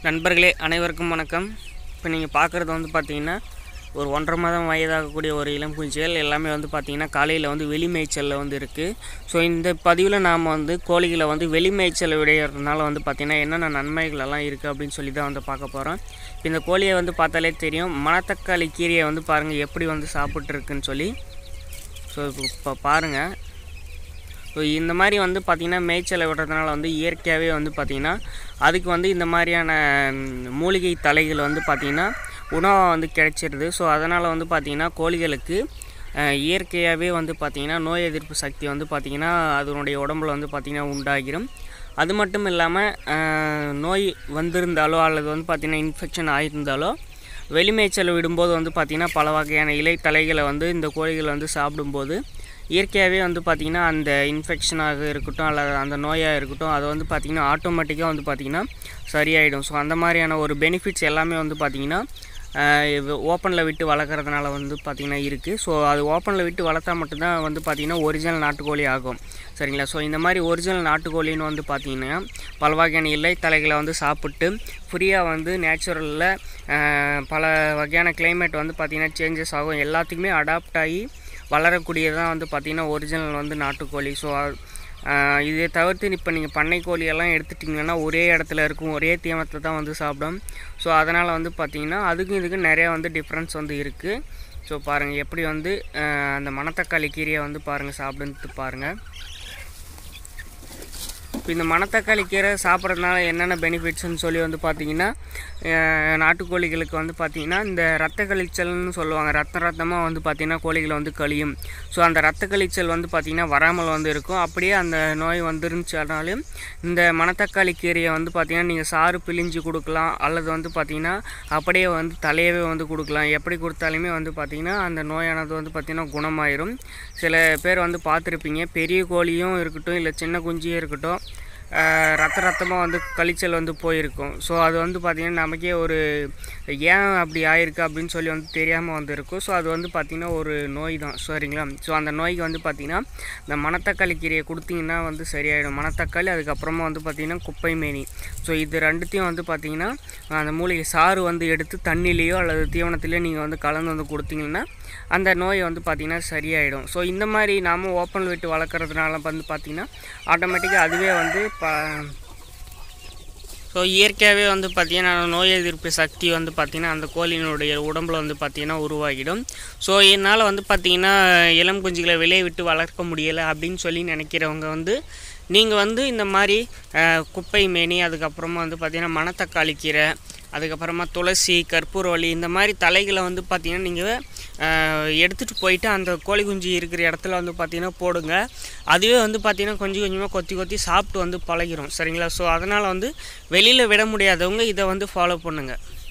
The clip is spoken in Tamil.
நண்பர்களே அனைவருக்கும் வணக்கம் இப்போ நீங்கள் பார்க்குறது வந்து பார்த்தீங்கன்னா ஒரு ஒன்றரை மாதம் வயதாகக்கூடிய ஒரு இளம் குஞ்சுகள் எல்லாமே வந்து பார்த்திங்கன்னா காலையில் வந்து வெளி மேய்ச்சலில் வந்து இருக்குது ஸோ இந்த பதிவில் நாம் வந்து கோழிகளை வந்து வெளி மேய்ச்சல் விடையிறதுனால வந்து பார்த்திங்கன்னா என்னென்ன நன்மைகள் எல்லாம் இருக்குது அப்படின்னு சொல்லி தான் வந்து பார்க்க போகிறோம் இப்போ இந்த கோழியை வந்து பார்த்தாலே தெரியும் மணத்தக்காளி கீரையை வந்து பாருங்கள் எப்படி வந்து சாப்பிட்ருக்குன்னு சொல்லி ஸோ இப்போ பாருங்கள் ஸோ இந்த மாதிரி வந்து பார்த்திங்கன்னா மேய்ச்சலை விடுறதுனால வந்து இயற்கையாகவே வந்து பார்த்திங்கன்னா அதுக்கு வந்து இந்த மாதிரியான ம், மூலிகை தலைகள் வந்து பார்த்திங்கன்னா உணவாக வந்து கிடைச்சிருது ஸோ அதனால் வந்து பார்த்திங்கன்னா கோழிகளுக்கு அஹ், இயற்கையாகவே வந்து பார்த்திங்கன்னா நோய் எதிர்ப்பு சக்தி வந்து பார்த்திங்கன்னா அதனுடைய உடம்புல வந்து பார்த்திங்கன்னா உண்டாகிரும் அது மட்டும் இல்லாமல் நோய் வந்திருந்தாலோ அல்லது வந்து பார்த்திங்கன்னா இன்ஃபெக்ஷன் ஆகியிருந்தாலோ வெளிமேய்ச்சல் விடும்போது வந்து பார்த்திங்கன்னா பல வகையான இலை தலைகளை வந்து இந்த கோழிகள் வந்து சாப்பிடும்போது இயற்கையாகவே வந்து பார்த்திங்கன்னா அந்த இன்ஃபெக்ஷனாக இருக்கட்டும் அல்லது அந்த நோயாக இருக்கட்டும் அது வந்து பார்த்திங்கன்னா ஆட்டோமேட்டிக்காக வந்து பார்த்திங்கன்னா சரியாயிடும் ஸோ அந்த மாதிரியான ஒரு பெனிஃபிட்ஸ் எல்லாமே வந்து பார்த்திங்கன்னா ஓப்பனில் விட்டு வளர்க்குறதுனால வந்து பார்த்திங்கன்னா இருக்குது ஸோ அது ஓப்பனில் விட்டு வளர்த்தா மட்டும்தான் வந்து பார்த்திங்கன்னா ஒரிஜினல் நாட்டுக்கோழி ஆகும் சரிங்களா ஸோ இந்த மாதிரி ஒரிஜினல் நாட்டுக்கோழின்னு வந்து பார்த்திங்கன்னா பல வகையான இலை தலைகளை வந்து சாப்பிட்டு ஃப்ரீயாக வந்து நேச்சுரலில் பல வகையான climate வந்து பார்த்திங்கன்னா சேஞ்சஸ் ஆகும் எல்லாத்துக்குமே அடாப்ட் ஆகி வளரக்கூடியதான் வந்து பார்த்திங்கன்னா ஒரிஜினல் வந்து நாட்டுக்கோழி ஸோ இதை தவிர்த்து இப்போ நீங்கள் பண்ணை கோழியெல்லாம் எடுத்துட்டிங்கன்னா ஒரே இடத்துல இருக்கும் ஒரே தீவனத்தை தான் வந்து சாப்பிடும் ஸோ அதனால் வந்து பார்த்திங்கன்னா அதுக்கும் இதுக்கும் நிறையா வந்து டிஃப்ரென்ஸ் வந்து இருக்குது ஸோ பாருங்கள் எப்படி வந்து ஆஹ், அந்த மணத்தக்காளி கீரையை வந்து பாருங்கள் சாப்பிடுன்ட்டு பாருங்கள் இப்போ இந்த மணத்தக்காளி கீரை சாப்பிட்றதுனால என்னென்ன பெனிஃபிட்ஸ்னு சொல்லி வந்து பார்த்தீங்கன்னா அஹ், நாட்டுக்கோழிகளுக்கு வந்து பார்த்திங்கன்னா இந்த ரத்த கழிச்சல்னு சொல்லுவாங்க ரத்த ரத்தமாக வந்து பார்த்திங்கன்னா கோழிகளை வந்து கழியும் ஸோ அந்த ரத்த கழிச்சல் வந்து பார்த்திங்கன்னா வராமல் வந்து இருக்கும் அப்படியே அந்த நோய் வந்துருந்துச்சுனாலும் இந்த மணத்தக்காளி கீரையை வந்து பார்த்திங்கன்னா நீங்கள் சாறு பிழிஞ்சு கொடுக்கலாம் அல்லது வந்து பார்த்திங்கன்னா அப்படியே வந்து தலையவே வந்து கொடுக்கலாம் எப்படி கொடுத்தாலுமே வந்து பார்த்திங்கன்னா அந்த நோயானது வந்து பார்த்திங்கன்னா குணமாயிரும் சில பேர் வந்து பார்த்துருப்பீங்க பெரிய கோழியும் இருக்கட்டும் இல்லை சின்ன குஞ்சியும் இருக்கட்டும் ஆஹ் ரத்த ரத்தமாக வந்து கழிச்சல் வந்து போயிருக்கும் ஸோ அது வந்து பார்த்திங்கன்னா நமக்கே ஒரு ஏன் அப்படி ஆயிருக்கு அப்படின்னு சொல்லி வந்து தெரியாமல் வந்து இருக்கும் ஸோ அது வந்து பார்த்திங்கன்னா ஒரு நோய் தான் சரிங்களா ஸோ அந்த நோய்க்கு வந்து பார்த்திங்கன்னா இந்த மணத்தக்காளி கீரையை கொடுத்தீங்கன்னா வந்து சரியாயிடும் மணத்தக்காளி அதுக்கப்புறமா வந்து பார்த்திங்கன்னா குப்பை மேனி ஸோ இது ரெண்டுத்தையும் வந்து பார்த்திங்கன்னா அந்த மூலிகை சாறு வந்து எடுத்து தண்ணிலேயோ அல்லது தீவனத்திலேயோ நீங்கள் வந்து கலந்து வந்து கொடுத்தீங்கன்னா அந்த நோய் வந்து பார்த்திங்கன்னா சரியாயிடும் ஸோ இந்த மாதிரி நாம் ஓப்பன் விட்டு வளர்க்குறதுனால வந்து பார்த்திங்கன்னா ஆட்டோமேட்டிக்காக அதுவே வந்து ப ஸோ இயற்கையாகவே வந்து பார்த்திங்கன்னா நோய் எதிர்ப்பு சக்தி வந்து பார்த்திங்கன்னா அந்த கோழியினுடைய உடம்புல வந்து பார்த்திங்கன்னா உருவாகிடும் ஸோ என்னால் வந்து பார்த்திங்கன்னா இளம் குஞ்சுகளை வெளியே விட்டு வளர்க்க முடியலை அப்படின்னு சொல்லி நினைக்கிறவங்க வந்து நீங்கள் வந்து இந்த மாதிரி அஹ், குப்பை மேனி அதுக்கப்புறமா வந்து பார்த்திங்கன்னா மணத்தக்காளி கீரை அதுக்கப்புறமா துளசி கற்பூரவள்ளி இந்த மாதிரி தலைகளை வந்து பார்த்திங்கன்னா நீங்கள் எடுத்துகிட்டு போயிட்டு அந்த கோழி குஞ்சு இருக்கிற இடத்துல வந்து பார்த்திங்கன்னா போடுங்க அதுவே வந்து பார்த்திங்கன்னா கொஞ்சம் கொஞ்சமாக கொத்தி கொத்தி சாப்பிட்டு வந்து பழகிரும் சரிங்களா ஸோ அதனால் வந்து வெளியில் விட முடியாதவங்க இதை வந்து ஃபாலோ பண்ணுங்கள்